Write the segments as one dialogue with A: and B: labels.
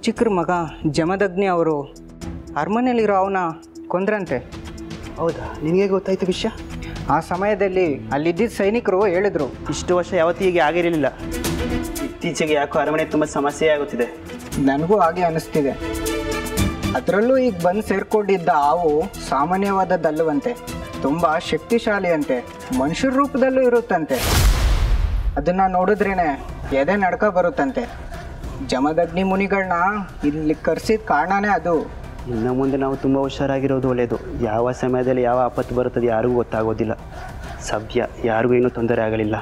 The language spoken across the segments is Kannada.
A: ಕುಚಿಕ್ರ ಮಗ ಜಮದಗ್ನಿ ಅವರು ಅರಮನೆಯಲ್ಲಿರೋ ಅವನ ಕೊಂದ್ರಂತೆ
B: ಹೌದಾ ನಿನಗೆ ಗೊತ್ತಾಯ್ತು ವಿಷಯ
A: ಆ ಸಮಯದಲ್ಲಿ ಅಲ್ಲಿದ್ದಿದ್ದ ಸೈನಿಕರು ಹೇಳಿದ್ರು
B: ಇಷ್ಟು ವರ್ಷ ಯಾವತ್ತೂ ಹೀಗೆ ಆಗಿರಲಿಲ್ಲ ಇತ್ತೀಚೆಗೆ ಯಾಕೋ ಅರಮನೆ ತುಂಬ ಸಮಸ್ಯೆ ಆಗುತ್ತಿದೆ
A: ನನಗೂ ಹಾಗೆ ಅನಿಸ್ತಿದೆ ಅದರಲ್ಲೂ ಈಗ ಬಂದು ಸೇರ್ಕೊಂಡಿದ್ದ ಹಾವು ಸಾಮಾನ್ಯವಾದದ್ದಲ್ಲವಂತೆ ತುಂಬ ಶಕ್ತಿಶಾಲಿ ಅಂತೆ ಮನುಷ್ಯರ ರೂಪದಲ್ಲೂ ಇರುತ್ತಂತೆ ಅದನ್ನ ನೋಡಿದ್ರೇನೆ ಎದೆ ನಡ್ಕ ಬರುತ್ತಂತೆ ಜಮದಗ್ನಿ ಮುನಿಗಳನ್ನ ಇಲ್ಲಿ ಕರೆಸಿದ ಕಾರಣನೇ ಅದು
B: ಇನ್ನು ಮುಂದೆ ನಾವು ತುಂಬ ಹುಷಾರಾಗಿರೋದು ಒಳ್ಳೆಯದು ಯಾವ ಸಮಯದಲ್ಲಿ ಯಾವ ಆಪತ್ತು ಬರುತ್ತದೆ ಯಾರಿಗೂ ಗೊತ್ತಾಗೋದಿಲ್ಲ ಸಭ್ಯ ಯಾರಿಗೂ ಏನೂ ತೊಂದರೆ ಆಗಲಿಲ್ಲ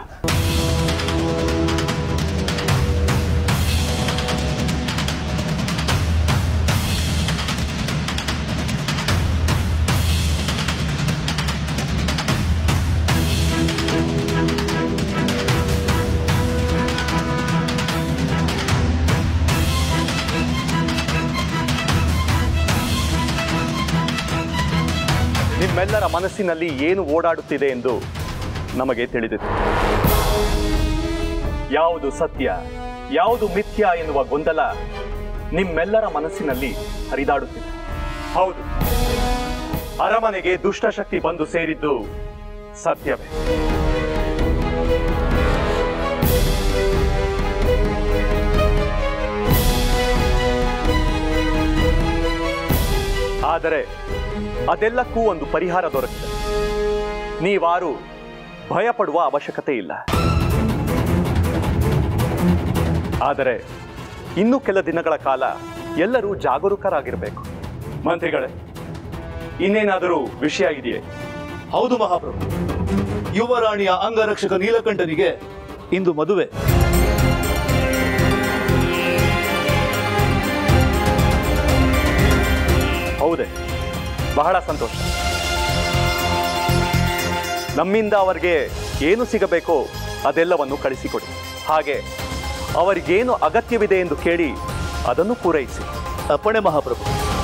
C: ನಿಮ್ಮೆಲ್ಲರ ಮನಸ್ಸಿನಲ್ಲಿ ಏನು ಓಡಾಡುತ್ತಿದೆ ಎಂದು ನಮಗೆ ತಿಳಿದಿದೆ ಯಾವುದು ಸತ್ಯ ಯಾವುದು ಮಿಥ್ಯ ಎನ್ನುವ ಗೊಂದಲ ನಿಮ್ಮೆಲ್ಲರ ಮನಸ್ಸಿನಲ್ಲಿ ಹರಿದಾಡುತ್ತಿದೆ ಹೌದು ಅರಮನೆಗೆ ದುಷ್ಟಶಕ್ತಿ ಬಂದು ಸೇರಿದ್ದು ಸತ್ಯವೇ ಆದರೆ ಅದೆಲ್ಲಕ್ಕೂ ಒಂದು ಪರಿಹಾರ ದೊರಕಿದೆ ನೀವಾರು ಭಯಪಡುವ ಅವಶ್ಯಕತೆ ಇಲ್ಲ ಆದರೆ ಇನ್ನು ಕೆಲ ದಿನಗಳ ಕಾಲ ಎಲ್ಲರೂ ಜಾಗರೂಕರಾಗಿರಬೇಕು ಮಂತ್ರಿಗಳೇ ಇನ್ನೇನಾದರೂ ವಿಷಯ ಇದೆಯೇ
D: ಹೌದು ಮಹಾಪ್ರಭು ಯುವರಾಣಿಯ ಅಂಗರಕ್ಷಕ ನೀಲಕಂಠನಿಗೆ ಇಂದು ಮದುವೆ
C: ಹೌದೇ ಬಹಳ ಸಂತೋಷ ನಮ್ಮಿಂದ ಅವರಿಗೆ ಏನು ಸಿಗಬೇಕೋ ಅದೆಲ್ಲವನ್ನು ಕಳಿಸಿಕೊಡಿ ಹಾಗೆ ಅವರಿಗೇನು ಅಗತ್ಯವಿದೆ ಎಂದು ಕೇಳಿ ಅದನ್ನು ಪೂರೈಸಿ
D: ಅಪ್ಪಣೆ ಮಹಾಪ್ರಭು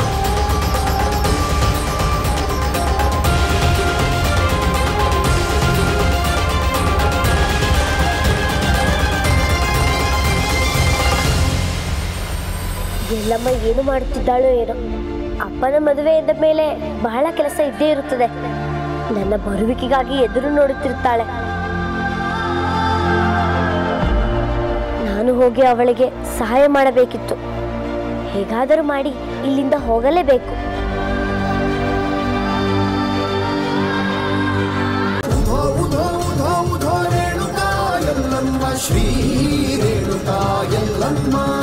E: ಎಲ್ಲಮ್ಮ ಏನು ಮಾಡುತ್ತಿದ್ದಾಳೋ ಏನೋ ಅಪ್ಪನ ಮದುವೆ ಎಂದ ಮೇಲೆ ಬಹಳ ಕೆಲಸ ಇದ್ದೇ ಇರುತ್ತದೆ ನನ್ನ ಬರುವಿಕೆಗಾಗಿ ಎದುರು ನೋಡುತ್ತಿರುತ್ತಾಳೆ ನಾನು ಹೋಗಿ ಅವಳಿಗೆ ಸಹಾಯ ಮಾಡಬೇಕಿತ್ತು ಹೇಗಾದರೂ ಮಾಡಿ ಇಲ್ಲಿಂದ ಹೋಗಲೇಬೇಕು
F: ಉಧೋ ಉಧೋ ಉಧೋ ಉಧೋ ರೇಣುಕಾ ಎಲ್ಲಮ್ಮ ಶ್ರೀ ರೇಣುಕಾ ಎಲ್ಲಮ್ಮ